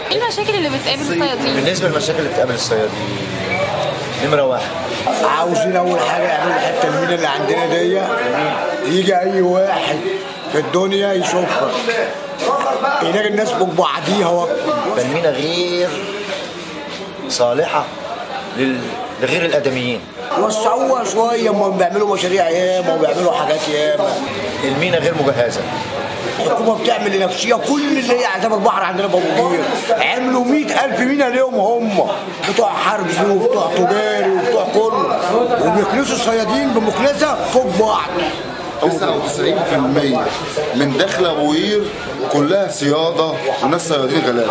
ايه المشاكل اللي بتقابل الصيادين؟ بالنسبه للمشاكل اللي بتقابل الصيادين نمره واحد عاوزين اول حاجه يعملوا الحته المينا اللي عندنا دي يجي اي واحد في الدنيا يشوفها هناك الناس ببعضيها وقت فالمينا غير صالحه لل... لغير الادميين وسعوها شويه ما بيعملوا مشاريع ياما وبيعملوا حاجات ياما المينا غير مجهزه الحكومه بتعمل لنفسها كل اللي هي عذاب البحر عندنا بابوجير عملوا 100000 مينا ليهم هم بتوع حرب وبتوع تجاري وبتوع كله وبيكنسوا الصيادين بمكنسه فوق بعض 99% من دخل ابو قير كلها صياده وناس صيادين غلابه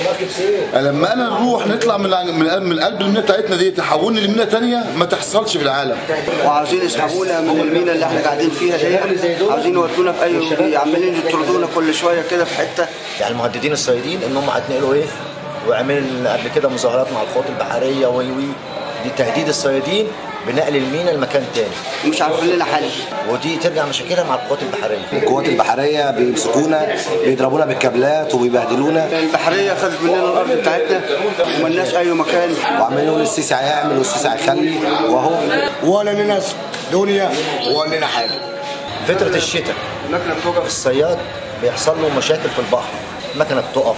لما انا نروح نطلع من من من قلب المينا بتاعتنا دي تحولني لمينا تانية ما تحصلش في العالم وعاوزين يسحبونا من المينا اللي احنا قاعدين فيها دي عاوزين يودونا في اي عمالين يطردونا كل شويه كده في حته يعني المهددين الصيادين ان هم هتنقلوا ايه وعمل قبل كده مظاهرات مع القوات البحريه وي وي دي تهديد الصيادين بنقل المينا لمكان تاني ومش عارفين لنا حل ودي ترجع مشاكلها مع القوات البحريه القوات البحريه بيمسكونا بيضربونا بالكابلات وبيبهدلونا البحريه خدت مننا الارض بتاعتنا وملناش اي مكان وعمالين يقول السيسي هيعمل والسيسي هيخلي واهو ولا لنا اسم دنيا ولا لنا حاجه فتره الشتاء المكنه بتوقف الصياد بيحصل له مشاكل في البحر المكنه بتقف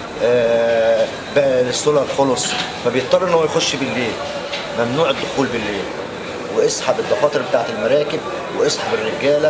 آه بقى السولار خلص فبيضطر ان هو يخش بالليل ممنوع الدخول بالليل واسحب الدفاتر بتاعت المراكب واسحب الرجاله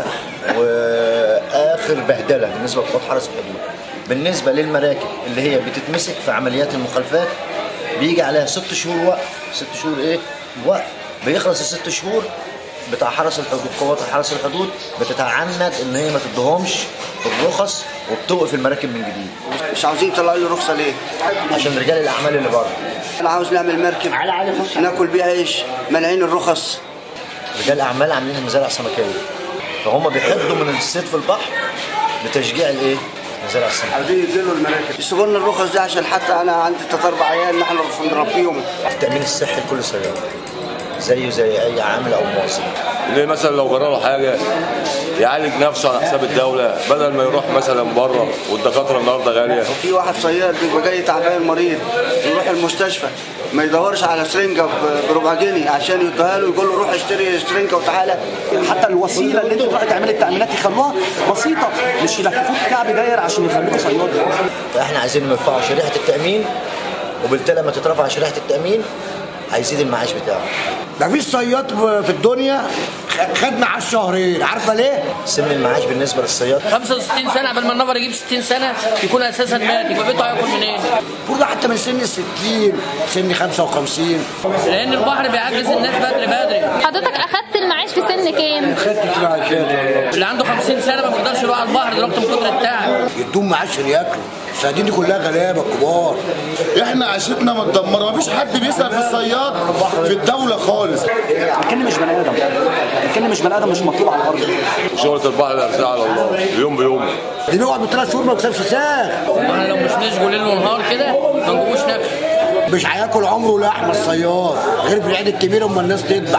واخر بهدله بالنسبه لقوات حرس الحدود بالنسبه للمراكب اللي هي بتتمسك في عمليات المخالفات بيجي عليها ست شهور وقف ست شهور ايه وقف بيخلص الست شهور بتاع حرس الحدود قوات حرس الحدود بتتعند ان هي ما تدهمش الرخص وبتوقف المراكب من جديد مش عاوزين يطلعوا لي رخصه ليه عشان رجال الاعمال اللي بره انا عاوز نعمل مركب ناكل بيها عيش مانعين الرخص رجال اعمال عاملين مزارع سمكيه فهم بيحدوا من الصيد في البحر لتشجيع الايه مزارع السمك عاوزين يديروا المراكب يسيبوا لنا الرخص دي عشان حتى انا عندي ثلاث اربع عيال نحن نربيهم التامين الصحي لكل صياد زيه زي اي عامل او موظف ليه مثلا لو جرى له حاجه يعالج نفسه على حساب الدوله بدل ما يروح مثلا بره والدكاتره النهارده غاليه في واحد صياد بيبقى جاي تعبان مريض يروح المستشفى ما يدورش على سرنجه بربع جنيه عشان يديها له يقول له روح اشتري سرنجه وتعالى حتى الوسيله اللي انت تروحي تعملي التامينات يخلوها بسيطه مش يلففوك كعب داير عشان يخلوك صياد فاحنا عايزين نرفعوا شريحه التامين وبالتالي لما تترفع شريحه التامين هيزيد المعاش بتاعه مفيش صياد في الدنيا خد معاش شهرين عارفه ليه؟ سن المعاش بالنسبه للصياد 65 سنه قبل ما النفر يجيب 60 سنه يكون اساسا مات يبقى بيته هياكل منين؟ المفروض حتى من سن ال 60 سن 55 لان البحر بيعجز الناس بدري بدري حضرتك اخدت المعاش في سن كام؟ خدت معاشات اللي عنده 50 سنه ما بيقدرش يروح على البحر دلوقتي من كتر التعب يدوم معاش عشان ياكلوا الصيادين دي كلها غلابه كبار احنا عيشتنا متدمره مفيش حد بيسال في الصياد في الدوله خالص الكن مش بني ادم الكن مش بني ادم مش مطلوب على الارض وشغله البحر الارزاق على الله يوم بيوم دي بيقعد بثلاث شهور ما بيكسبش ساغ احنا لو مش نشجوا ليل ونهار كده ما نجيبوش ناكل مش هياكل عمره لحمه الصياد غير في العيد الكبير اما الناس تذبح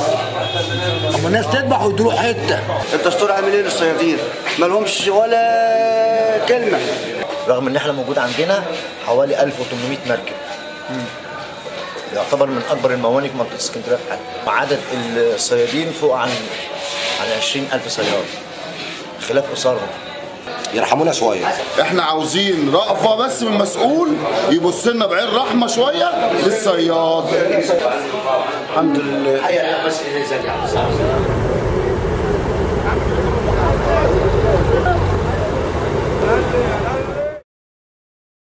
اما الناس تذبح ويدوا له حته الدستور عامل ايه للصيادين؟ ما لهمش ولا كلمه رغم ان احنا موجود عندنا حوالي 1800 مركب يعتبر من اكبر الموانئ في منطقه اسكندريه في حاجه وعدد الصيادين فوق عن عن 20000 صياد خلاف اسرهم يرحمونا شويه احنا عاوزين رأفة بس من مسؤول يبص لنا بعين رحمه شويه للصياد الحمد لله بس